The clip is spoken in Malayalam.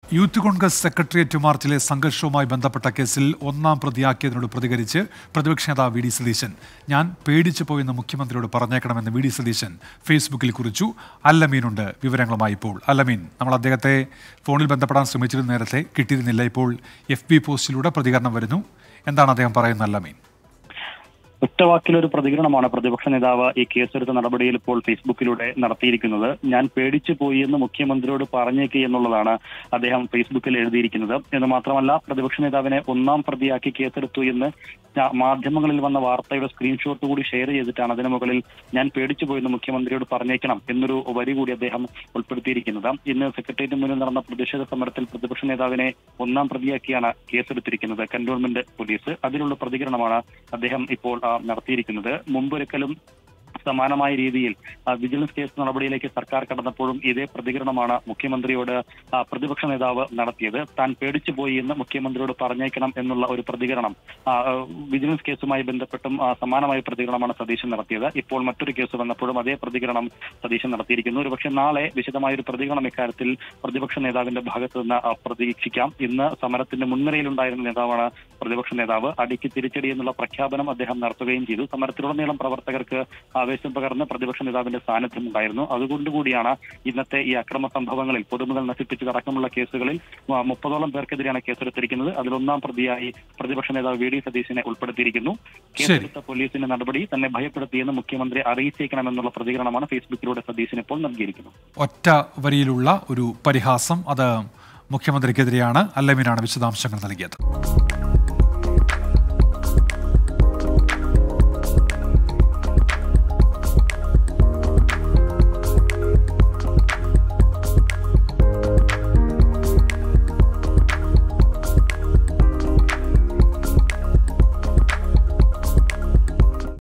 യൂത്ത് കോൺഗ്രസ് സെക്രട്ടേറിയറ്റ് മാർച്ചിലെ സംഘർഷവുമായി ബന്ധപ്പെട്ട കേസിൽ ഒന്നാം പ്രതിയാക്കിയതിനോട് പ്രതികരിച്ച് പ്രതിപക്ഷ നേതാവ് വി ഡി സതീശൻ ഞാൻ പേടിച്ചു പോയെന്ന് മുഖ്യമന്ത്രിയോട് പറഞ്ഞേക്കണമെന്ന് വി ഡി സതീശൻ ഫേസ്ബുക്കിൽ കുറിച്ചു അല്ലമീനുണ്ട് വിവരങ്ങളുമായി ഇപ്പോൾ അല്ലമീൻ നമ്മൾ അദ്ദേഹത്തെ ഫോണിൽ ബന്ധപ്പെടാൻ ശ്രമിച്ചിരുന്ന നേരത്തെ കിട്ടിയിരുന്നില്ല ഇപ്പോൾ എഫ് ബി പോസ്റ്റിലൂടെ പ്രതികരണം വരുന്നു എന്താണ് അദ്ദേഹം പറയുന്നത് അല്ലമീൻ ഒറ്റവാക്കിലൊരു പ്രതികരണമാണ് പ്രതിപക്ഷ നേതാവ് ഈ കേസെടുത്ത നടപടിയിൽ ഇപ്പോൾ ഫേസ്ബുക്കിലൂടെ നടത്തിയിരിക്കുന്നത് ഞാൻ പേടിച്ചു പോയി എന്ന് മുഖ്യമന്ത്രിയോട് പറഞ്ഞേക്ക് എന്നുള്ളതാണ് അദ്ദേഹം ഫേസ്ബുക്കിൽ എഴുതിയിരിക്കുന്നത് എന്ന് മാത്രമല്ല പ്രതിപക്ഷ നേതാവിനെ ഒന്നാം പ്രതിയാക്കി കേസെടുത്തു എന്ന് ച- മാധ്യമങ്ങളിൽ വന്ന വാർത്തയുടെ സ്ക്രീൻഷോട്ട് കൂടി ഷെയർ ചെയ്തിട്ടാണ് അതിന് മുകളിൽ ഞാൻ പേടിച്ചു പോയെന്ന് മുഖ്യമന്ത്രിയോട് പറഞ്ഞേക്കണം എന്നൊരു വരി കൂടി അദ്ദേഹം ഉൾപ്പെടുത്തിയിരിക്കുന്നത് ഇന്ന് സെക്രട്ടേറിയറ്റിന് മുന്നിൽ നടന്ന പ്രതിഷേധ സമരത്തിൽ പ്രതിപക്ഷ നേതാവിനെ ഒന്നാം പ്രതിയാക്കിയാണ് കേസെടുത്തിരിക്കുന്നത് കന്റോൺമെന്റ് പോലീസ് അതിനുള്ള പ്രതികരണമാണ് അദ്ദേഹം ഇപ്പോൾ ആ, നടത്തിയിരിക്കുന്നത് മുമ്പൊരിക്കലും സമാനമായ രീതിയിൽ ആ, വിജിലൻസ് കേസ് നടപടിയിലേക്ക് സർക്കാർ കടന്നപ്പോഴും ഇതേ പ്രതികരണമാണ് മുഖ്യമന്ത്രിയോട് ആ, പ്രതിപക്ഷ നേതാവ് നടത്തിയത് താൻ പേടിച്ചു പോയി എന്ന് മുഖ്യമന്ത്രിയോട് പറഞ്ഞേക്കണം എന്നുള്ള ഒരു പ്രതികരണം ആ, ആ, വിജിലൻസ് കേസുമായി ബന്ധപ്പെട്ടും ആ, സമാനമായ പ്രതികരണമാണ് സതീശൻ നടത്തിയത് ഇപ്പോൾ മറ്റൊരു കേസ് വന്നപ്പോഴും അതേ പ്രതികരണം സതീശൻ നടത്തിയിരിക്കുന്നു ഒരുപക്ഷെ നാളെ വിശദമായ ഒരു പ്രതികരണം ഇക്കാര്യത്തിൽ പ്രതിപക്ഷ നേതാവിന്റെ ഭാഗത്ത് നിന്ന് ആ, പ്രതീക്ഷിക്കാം ഇന്ന് സമരത്തിന്റെ മുൻനിരയിലുണ്ടായിരുന്ന നേതാവാണ് പ്രതിപക്ഷ നേതാവ് അടിക്ക് തിരിച്ചടി എന്നുള്ള പ്രഖ്യാപനം അദ്ദേഹം നടത്തുകയും ചെയ്തു സമരത്തിലുടനീളം പ്രവർത്തകർക്ക് ആവേശം പകർന്ന് പ്രതിപക്ഷ നേതാവിന്റെ സാന്നിധ്യം ഉണ്ടായിരുന്നു അതുകൊണ്ടുകൂടിയാണ് ഇന്നത്തെ ഈ അക്രമ സംഭവങ്ങളിൽ പൊതുമുതൽ നശിപ്പിച്ചതടക്കമുള്ള കേസുകളിൽ ആ, മുപ്പതോളം പേർക്കെതിരെയാണ് കേസെടുത്തിരിക്കുന്നത് അതിലൊന്നാം പ്രതിയായി പ്രതിപക്ഷ നേതാവ് വി ഡി സതീശിനെ ഉൾപ്പെടുത്തിയിരിക്കുന്നു കേസെടുത്ത പോലീസിന്റെ നടപടി തന്നെ ഭയപ്പെടുത്തിയെന്ന് മുഖ്യമന്ത്രി അറിയിച്ചേക്കണമെന്നുള്ള പ്രതികരണമാണ് ഫേസ്ബുക്കിലൂടെ സതീശൻ ഇപ്പോൾ നൽകിയിരിക്കുന്നത് ഒറ്റ വരിയിലുള്ള ഒരു പരിഹാസം അത് മുഖ്യമന്ത്രിക്കെതിരെയാണ് അല്ലമീനാണ് വിശദാംശങ്ങൾ നൽകിയത്